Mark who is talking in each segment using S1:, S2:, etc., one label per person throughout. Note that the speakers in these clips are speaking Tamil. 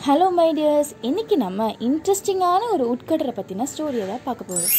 S1: ஹலோ மை டியர்ஸ் இன்னைக்கு நம்ம இன்ட்ரெஸ்டிங்கான ஒரு உட்கடரை பற்றின ஸ்டோரியை தான் பார்க்க போகிறோம்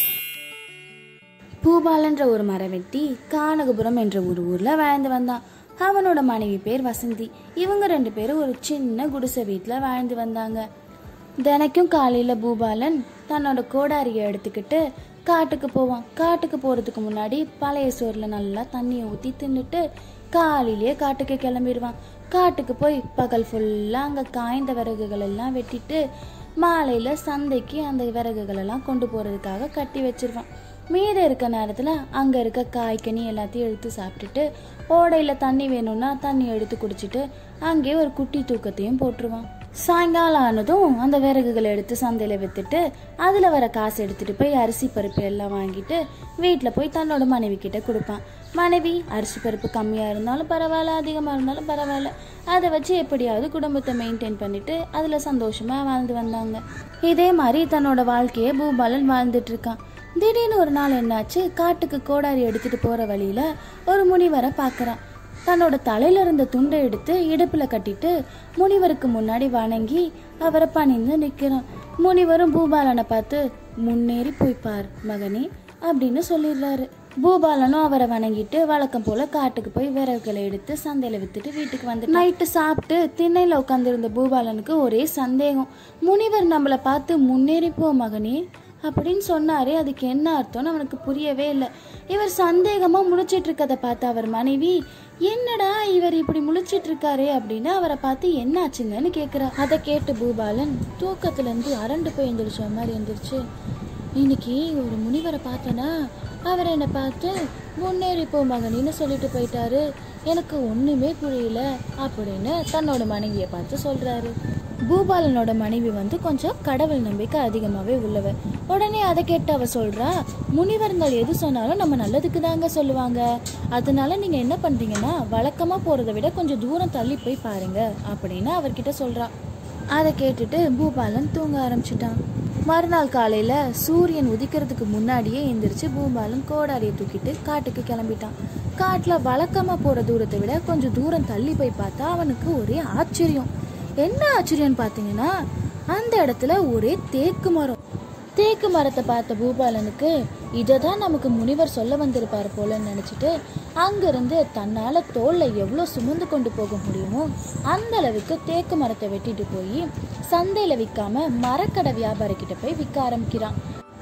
S1: பூபாலன்ற ஒரு மரவெட்டி கானகபுரம் என்ற ஒரு ஊரில் வாழ்ந்து வந்தான் அவனோட மனைவி பேர் வசந்தி இவங்க ரெண்டு பேரும் ஒரு சின்ன குடிசை வீட்டில் வாழ்ந்து வந்தாங்க தினைக்கும் காலையில் பூபாலன் தன்னோட கோடாரியை எடுத்துக்கிட்டு காட்டுக்கு போவான் காட்டுக்கு போகிறதுக்கு முன்னாடி பழைய சோறில் நல்லா தண்ணியை ஊற்றி தின்னுட்டு காலையிலேயே காட்டுக்கு கிளம்பிடுவான் காட்டுக்கு போய் பகல் ஃபுல்லாக அங்கே காய்ந்த விறகுகள் எல்லாம் வெட்டிட்டு மாலையில் சந்தைக்கு அந்த விறகுகள் எல்லாம் கொண்டு போகிறதுக்காக கட்டி வச்சிருவான் மீதம் இருக்க நேரத்தில் அங்கே இருக்க காய்கனி எல்லாத்தையும் எடுத்து சாப்பிட்டுட்டு ஓடையில் தண்ணி வேணும்னா தண்ணி எடுத்து குடிச்சிட்டு அங்கேயே ஒரு குட்டி தூக்கத்தையும் போட்டுருவான் சாயங்காலம் ஆனதும் அந்த விறகுகளை எடுத்து சந்தையில் விற்றுட்டு அதில் வர காசு எடுத்துகிட்டு போய் அரிசி பருப்பு எல்லாம் வாங்கிட்டு வீட்டில் போய் தன்னோட மனைவி கிட்ட கொடுப்பான் மனைவி அரிசி பருப்பு கம்மியாக இருந்தாலும் பரவாயில்ல அதிகமாக இருந்தாலும் பரவாயில்ல அதை வச்சு எப்படியாவது குடும்பத்தை மெயின்டைன் பண்ணிட்டு அதில் சந்தோஷமாக வாழ்ந்து வந்தாங்க இதே மாதிரி தன்னோட வாழ்க்கையை பூபாலன் வாழ்ந்துட்டு இருக்கான் திடீர்னு ஒரு நாள் என்னாச்சு காட்டுக்கு கோடாரி எடுத்துட்டு போற வழியில ஒரு முனிவரை பார்க்கறான் தன்னோட தலையில இருந்த துண்டை எடுத்து இடுப்புல கட்டிட்டு முனிவருக்கு முன்னாடி வணங்கி அவரை பணிந்து நிக்கிறான் முனிவரும் பூபாலனை பார்த்து முன்னேறி போய் பார் மகனே அப்படின்னு சொல்லிடுறாரு பூபாலனும் அவரை வணங்கிட்டு வழக்கம் போல காட்டுக்கு போய் விறகுகளை எடுத்து சந்தையில வித்துட்டு வீட்டுக்கு வந்து நைட்டு சாப்பிட்டு திண்ணையில உட்காந்துருந்த பூபாலனுக்கு ஒரே சந்தேகம் முனிவர் நம்மளை பார்த்து முன்னேறி போ மகனே அப்படின்னு சொன்னாரே அதுக்கு என்ன அர்த்தம்னு அவனுக்கு புரியவே இல்லை இவர் சந்தேகமா முழிச்சிட்டு இருக்கதை பார்த்து அவர் மனைவி என்னடா இவர் இப்படி முழிச்சிட்டு இருக்காரே அப்படின்னு அவரை பார்த்து என்ன ஆச்சுங்கன்னு கேட்குறா அதை கேட்டு பூபாலன் தூக்கத்துல இருந்து அரண்டு போய் எந்திரிச்ச மாதிரி எந்திரிச்சு இன்னைக்கு ஒரு முனிவரை பார்த்தனா அவர் என்னை பார்த்து முன்னேறி போ மகனின்னு சொல்லிட்டு போயிட்டாரு எனக்கு ஒண்ணுமே புரியல அப்படின்னு தன்னோட மனைவியை பார்த்து சொல்றாரு பூபாலனோட மனைவி வந்து கொஞ்சம் கடவுள் நம்பிக்கை அதிகமாகவே உள்ளவ உடனே அதை கேட்டு அவ சொல்றா முனிவர்கள் எது சொன்னாலும் நம்ம நல்லதுக்கு தாங்க சொல்லுவாங்க அதனால நீங்க என்ன பண்றீங்கன்னா வழக்கமா போறதை விட கொஞ்சம் தூரம் தள்ளி போய் பாருங்க அப்படின்னு அவர்கிட்ட சொல்றா அதை கேட்டுட்டு பூபாலன் தூங்க ஆரம்பிச்சிட்டான் மறுநாள் காலையில சூரியன் உதிக்கிறதுக்கு முன்னாடியே எந்திரிச்சு பூபாலன் கோடாரியை தூக்கிட்டு காட்டுக்கு கிளம்பிட்டான் காட்டுல வழக்கமா போற தூரத்தை விட கொஞ்சம் தூரம் தள்ளி போய் பார்த்தா அவனுக்கு ஒரே ஆச்சரியம் என்ன ஆச்சரியம்னு பார்த்தீங்கன்னா அந்த இடத்துல ஒரே தேக்கு மரம் தேக்கு மரத்தை பார்த்த பூபாலனுக்கு இதை தான் நமக்கு முனிவர் சொல்ல வந்திருப்பார் போலன்னு நினச்சிட்டு அங்கிருந்து தன்னால் தோல்ல எவ்வளோ சுமந்து கொண்டு போக முடியுமோ அந்த அளவுக்கு தேக்கு மரத்தை வெட்டிட்டு போய் சந்தையில் விற்காம மரக்கடை வியாபாரிக்கிட்ட போய் விற்க ஆரம்பிக்கிறான்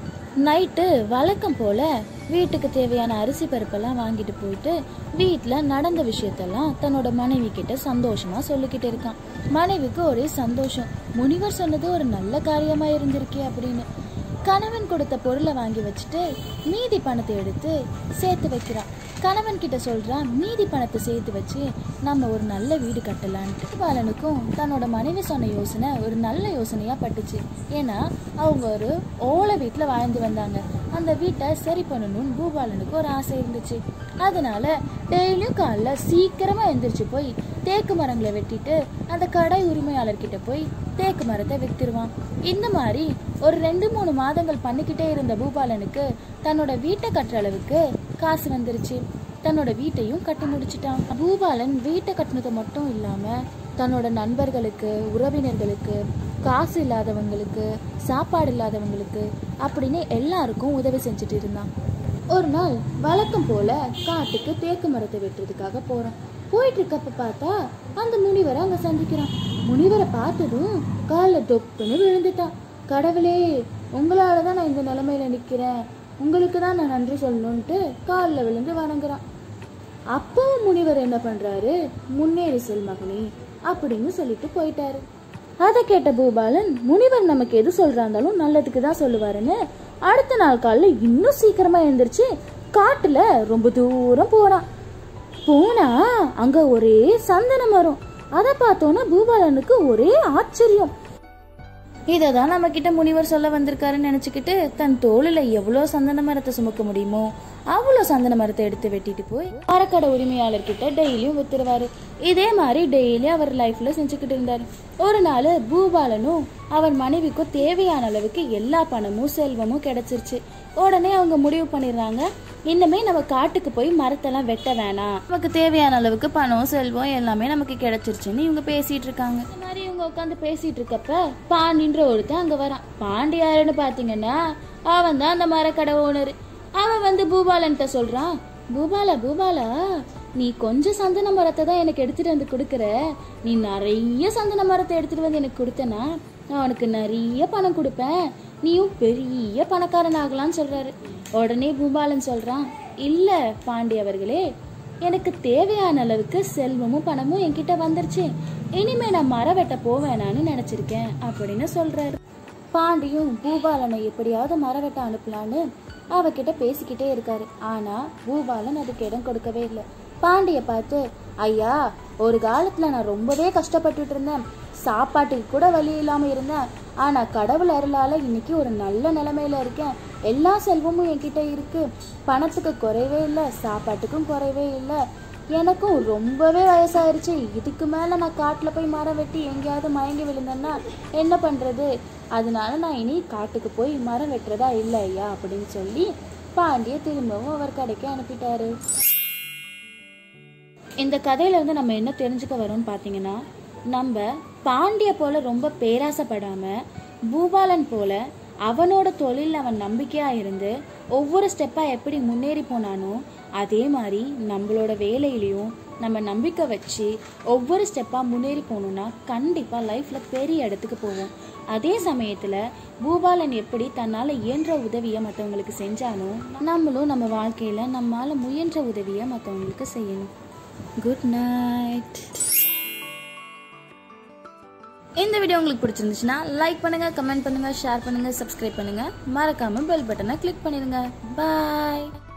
S1: நைட்டு வழக்கம் போல வீட்டுக்கு தேவையான அரிசி பருப்பெல்லாம் வாங்கிட்டு போயிட்டு வீட்டில் நடந்த விஷயத்தெல்லாம் தன்னோட மனைவி கிட்ட சந்தோஷமா சொல்லிக்கிட்டு இருக்கான் மனைவிக்கு ஒரே சந்தோஷம் முனிவர் சொன்னது ஒரு நல்ல காரியமா இருந்திருக்கே அப்படின்னு கணவன் கொடுத்த பொருளை வாங்கி வச்சுட்டு மீதி பணத்தை எடுத்து சேர்த்து வைக்கிறான் கணவன் கிட்ட சொல்றான் மீதி பணத்தை சேர்த்து வச்சு நம்ம ஒரு நல்ல வீடு கட்டலான்ட்டு பாலனுக்கும் தன்னோட மனைவி சொன்ன யோசனை ஒரு நல்ல யோசனையா பட்டுச்சு ஏன்னா அவங்க ஒரு ஓலை வீட்டில் வாழ்ந்து வந்தாங்க அந்த வீட்டை சரி பண்ணணும்னு பூபாலனுக்கு ஒரு ஆசை இருந்துச்சு அதனால டெய்லியும் காலைல சீக்கிரமா எந்திரிச்சு போய் தேக்கு மரங்களை வெட்டிட்டு அந்த கடை உரிமையாளர்கிட்ட போய் தேக்கு மரத்தை வித்துருவான் இந்த மாதிரி ஒரு ரெண்டு மூணு மாதங்கள் பண்ணிக்கிட்டே இருந்த பூபாலனுக்கு தன்னோட வீட்டை கட்டுற அளவுக்கு காசு வந்துருச்சு தன்னோட வீட்டையும் கட்டி முடிச்சிட்டான் பூபாலன் வீட்டை கட்டினது மட்டும் இல்லாம தன்னோட நண்பர்களுக்கு உறவினர்களுக்கு காசு இல்லாதவங்களுக்கு சாப்பாடு இல்லாதவங்களுக்கு அப்படின்னு எல்லாருக்கும் உதவி செஞ்சுட்டு இருந்தான் ஒரு நாள் வழக்கம் போல காட்டுக்கு தேக்கு மரத்தை வெட்டுறதுக்காக போறான் போயிட்டு இருக்கப்ப பார்த்தா அந்த முனிவரை அங்க சந்திக்கிறான் முனிவரை பார்த்ததும் காலில் தொப்புன்னு விழுந்துட்டான் கடவுளே உங்களால தான் நான் இந்த நிலைமையில நிக்கிறேன் உங்களுக்கு தான் நான் நன்றி சொல்லணும்ட்டு காலில் விழுந்து வணங்குறான் அப்பவும் முனிவர் என்ன பண்றாரு முன்னேறி செல் மகனே அப்படின்னு சொல்லிட்டு போயிட்டாரு அதை கேட்ட பூபாலன் முனிவர் நமக்கு எது சொல்றாந்தாலும் நல்லதுக்கு தான் சொல்லுவாருன்னு அடுத்த நாள் காலைல இன்னும் சீக்கிரமா எழுந்திரிச்சு காட்டுல ரொம்ப தூரம் போறான் போனா அங்க ஒரே சந்தன மரம் அதை பார்த்தோன்னா பூபாலனுக்கு ஒரே ஆச்சரியம் இதை தான் நம்ம கிட்ட முனிவர் சொல்ல வந்திருக்காருன்னு நினைச்சுக்கிட்டு தன் தோளில் எவ்வளோ சந்தன மரத்தை சுமக்க முடியுமோ அவ்வளோ சந்தன மரத்தை எடுத்து வெட்டிட்டு போய் மரக்கடை உரிமையாளர்கிட்ட டெய்லியும் வித்துருவாரு இதே மாதிரி டெய்லி அவர் லைஃப்ல செஞ்சுக்கிட்டு இருந்தாரு ஒரு நாள் பூபாலனும் அவர் மனைவிக்கும் தேவையான அளவுக்கு எல்லா பணமும் செல்வமும் கிடைச்சிருச்சு உடனே அவங்க முடிவு பண்ணிடுறாங்க இன்னுமே நம்ம காட்டுக்கு போய் மரத்தெல்லாம் வெட்ட வேணாம் நமக்கு தேவையான அளவுக்கு பணம் செல்வம் எல்லாமே நமக்கு கிடைச்சிருச்சுன்னு இவங்க பேசிட்டு இருக்காங்க இந்த மாதிரி இவங்க உட்காந்து பேசிட்டு இருக்கப்ப பாண்டின்ற ஒருத்தன் அங்க வரான் பாண்டி யாருன்னு பாத்தீங்கன்னா அவன் தான் அந்த மரக்கடை ஓனர் அவன் வந்து பூபாலன்ட்ட சொல்றான் பூபாலா பூபாலா நீ கொஞ்சம் சந்தன மரத்தை தான் எனக்கு எடுத்துட்டு வந்து கொடுக்குற நீ நிறைய சந்தன மரத்தை எடுத்துட்டு வந்து எனக்கு கொடுத்தனா நான் உனக்கு நிறைய பணம் கொடுப்பேன் நீயும் பெரிய பணக்காரன் ஆகலாம்னு சொல்றாரு உடனே பூபாலன் சொல்றான் இல்ல பாண்டி அவர்களே எனக்கு தேவையான அளவுக்கு செல்வமும் பணமும் என்கிட்ட வந்துருச்சு இனிமே நான் மரம் வெட்ட போவேனான்னு நினைச்சிருக்கேன் அப்படின்னு சொல்றாரு பாண்டியும் பூபாலனை எப்படியாவது மரம் வெட்ட அனுப்பலான்னு அவகிட்ட பேசிக்கிட்டே இருக்காரு ஆனா பூபாலன் அதுக்கு இடம் கொடுக்கவே இல்லை பாண்டிய பார்த்து ஐயா ஒரு காலத்துல நான் ரொம்பவே கஷ்டப்பட்டுட்டு இருந்தேன் சாப்பாட்டுக்கு கூட வழி இல்லாம இருந்தேன் ஆனா கடவுள் அருளால இன்னைக்கு ஒரு நல்ல நிலைமையில இருக்கேன் எல்லா செல்வமும் என்கிட்ட இருக்கு பணத்துக்கு குறைவே இல்லை சாப்பாட்டுக்கும் குறைவே இல்லை எனக்கும் ரொம்பவே வயசாயிருச்சு இதுக்கு மேல நான் காட்டுல போய் மரம் வெட்டி எங்கேயாவது மயங்கி விழுந்தேன்னா என்ன பண்றது அதனால நான் இனி காட்டுக்கு போய் மரம் வெட்டுறதா இல்லை ஐயா அப்படின்னு சொல்லி பாண்டிய திரும்பவும் அவர் கடைக்கு அனுப்பிட்டாரு இந்த கதையில இருந்து நம்ம என்ன தெரிஞ்சுக்க வரோம்னு பாத்தீங்கன்னா நம்ம பாண்டிய போல ரொம்ப பேராசைப்படாம பூபாலன் போல அவனோட தொழில் அவன் நம்பிக்கையா இருந்து ஒவ்வொரு ஸ்டெப்பா எப்படி முன்னேறி போனானோ அதே மாதிரி நம்மளோட வேலையிலையும் நம்ம நம்பிக்கை வச்சு ஒவ்வொரு ஸ்டெப்பா முன்னேறி போகணும்னா கண்டிப்பா லைஃப்ல பெரிய இடத்துக்கு போவோம் அதே சமயத்துல பூபாலன் எப்படி தன்னால இயன்ற உதவியை மற்றவங்களுக்கு செஞ்சானோ நம்மளும் நம்ம வாழ்க்கையில நம்மால முயன்ற உதவியை மற்றவங்களுக்கு செய்யணும் குட் நைட் இந்த வீடியோ உங்களுக்கு பிடிச்சிருந்துச்சுன்னா லைக் பண்ணுங்க கமெண்ட் பண்ணுங்க ஷேர் பண்ணுங்க சப்ஸ்கிரைப் பண்ணுங்க மறக்காம பெல் பட்டனை கிளிக் பண்ணிடுங்க பாய்